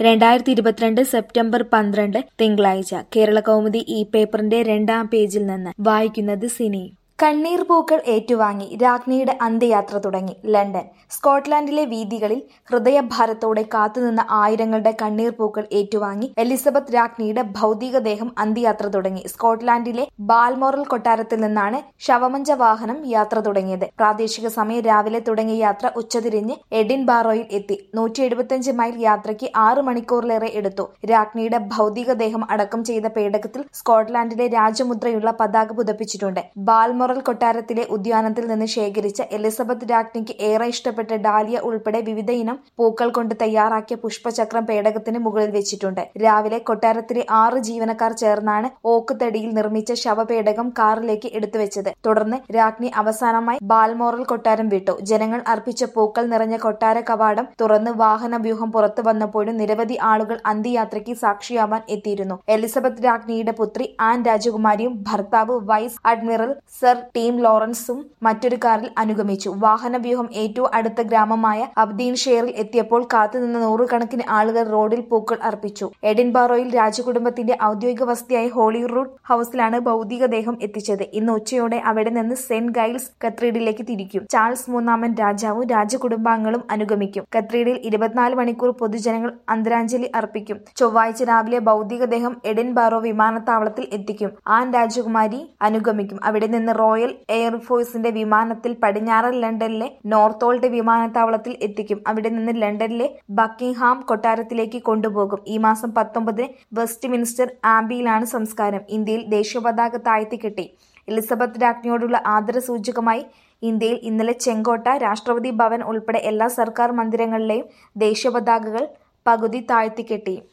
രണ്ടായിരത്തി ഇരുപത്തിരണ്ട് സെപ്റ്റംബർ പന്ത്രണ്ട് തിങ്കളാഴ്ച കേരള കൗമുദി ഈ പേപ്പറിന്റെ രണ്ടാം പേജിൽ നിന്ന് വായിക്കുന്നത് സിനി കണ്ണീർ പൂക്കൾ ഏറ്റുവാങ്ങി രാജ്ഞിയുടെ അന്ത്യയാത്ര തുടങ്ങി ലണ്ടൻ സ്കോട്ട്ലാൻഡിലെ വീഥികളിൽ ഹൃദയഭാരത്തോടെ കാത്തുനിന്ന ആയിരങ്ങളുടെ കണ്ണീർ പൂക്കൾ ഏറ്റുവാങ്ങി എലിസബത്ത് രാജ്ഞിയുടെ ഭൗതികദേഹം അന്ത്യയാത്ര തുടങ്ങി സ്കോട്ട്ലാൻഡിലെ ബാൽമോറൽ കൊട്ടാരത്തിൽ നിന്നാണ് ശവമഞ്ച വാഹനം യാത്ര തുടങ്ങിയത് പ്രാദേശിക സമയം രാവിലെ തുടങ്ങിയ യാത്ര ഉച്ചതിരിഞ്ഞ് എഡിൻ ബാറോയിൽ എത്തി നൂറ്റി എഴുപത്തിയഞ്ച് മൈൽ യാത്രയ്ക്ക് ആറ് മണിക്കൂറിലേറെ എടുത്തു രാജ്ഞിയുടെ ഭൗതികദേഹം അടക്കം ചെയ്ത പേടകത്തിൽ സ്കോട്ട്ലാൻഡിലെ രാജമുദ്രയുള്ള പതാക പുതപ്പിച്ചിട്ടുണ്ട് ബാൽമോറൽ കൊട്ടാരത്തിലെ ഉദ്യാനത്തിൽ നിന്ന് ശേഖരിച്ച എലിസബത്ത് രാജ്ഞിക്ക് ഏറെ ഇഷ്ടപ്പെട്ട ഡാലിയ ഉൾപ്പെടെ വിവിധ ഇനം പൂക്കൾ കൊണ്ട് തയ്യാറാക്കിയ പുഷ്പചക്രം പേടകത്തിന് മുകളിൽ വെച്ചിട്ടുണ്ട് രാവിലെ കൊട്ടാരത്തിലെ ആറ് ജീവനക്കാർ ചേർന്നാണ് ഓക്ക് തടിയിൽ നിർമ്മിച്ച ശവപേടകം കാറിലേക്ക് എടുത്തുവെച്ചത് തുടർന്ന് രാജ്ഞി അവസാനമായി ബാൽമോറൽ കൊട്ടാരം വിട്ടു ജനങ്ങൾ അർപ്പിച്ച പൂക്കൾ നിറഞ്ഞ കൊട്ടാര കവാടം തുറന്ന് വാഹന വ്യൂഹം പുറത്തു വന്നപ്പോഴും നിരവധി ആളുകൾ അന്ത്യയാത്രയ്ക്ക് സാക്ഷിയാവാൻ എത്തിയിരുന്നു എലിസബത്ത് രാജ്ഞിയുടെ പുത്രി ആൻ രാജകുമാരിയും ഭർത്താവ് വൈസ് അഡ്മിറൽ സർ ടീം ലോറൻസും മറ്റൊരു കാറിൽ അനുഗമിച്ചു വാഹനവ്യൂഹം ഏറ്റവും അടുത്ത ഗ്രാമമായ അബ്ദീൻ ഷെയറിൽ എത്തിയപ്പോൾ കാത്തുനിന്ന നൂറുകണക്കിന് ആളുകൾ റോഡിൽ പൂക്കൾ അർപ്പിച്ചു എഡിൻബാറോയിൽ രാജകുടുംബത്തിന്റെ ഔദ്യോഗിക വസതിയായ ഹോളിവുഡ് ഹൌസിലാണ് ഭൗതികദേഹം എത്തിച്ചത് ഇന്ന് ഉച്ചയോടെ അവിടെ നിന്ന് സെന്റ് ഗൈൽസ് കത്തീഡ്രലിലേക്ക് തിരിക്കും ചാൾസ് മൂന്നാമൻ രാജാവും രാജകുടുംബാംഗങ്ങളും അനുഗമിക്കും കത്തീഡ്രലിൽ ഇരുപത്തിനാല് മണിക്കൂർ പൊതുജനങ്ങൾ അന്തരാഞ്ജലി അർപ്പിക്കും ചൊവ്വാഴ്ച രാവിലെ ഭൗതികദേഹം എഡിൻബാറോ വിമാനത്താവളത്തിൽ എത്തിക്കും ആൻ രാജകുമാരി അനുഗമിക്കും അവിടെ നിന്ന് റോയൽ എയർഫോഴ്സിന്റെ വിമാനത്തിൽ പടിഞ്ഞാറൻ ലണ്ടനിലെ നോർത്തോൾട്ട് വിമാനത്താവളത്തിൽ എത്തിക്കും അവിടെ നിന്ന് ലണ്ടനിലെ ബക്കിംഗ്ഹാം കൊട്ടാരത്തിലേക്ക് കൊണ്ടുപോകും ഈ മാസം പത്തൊമ്പതിന് വെസ്റ്റ് മിനിസ്റ്റർ ആംബിയിലാണ് സംസ്കാരം ഇന്ത്യയിൽ ദേശീയ പതാക താഴ്ത്തിക്കെട്ടി എലിസബത്ത് രാജ്ഞിയോടുള്ള ആദരസൂചകമായി ഇന്ത്യയിൽ ഇന്നലെ ചെങ്കോട്ട രാഷ്ട്രപതി ഭവൻ ഉൾപ്പെടെ എല്ലാ സർക്കാർ മന്ദിരങ്ങളിലെയും ദേശീയ പതാകകൾ പകുതി താഴ്ത്തിക്കെട്ടി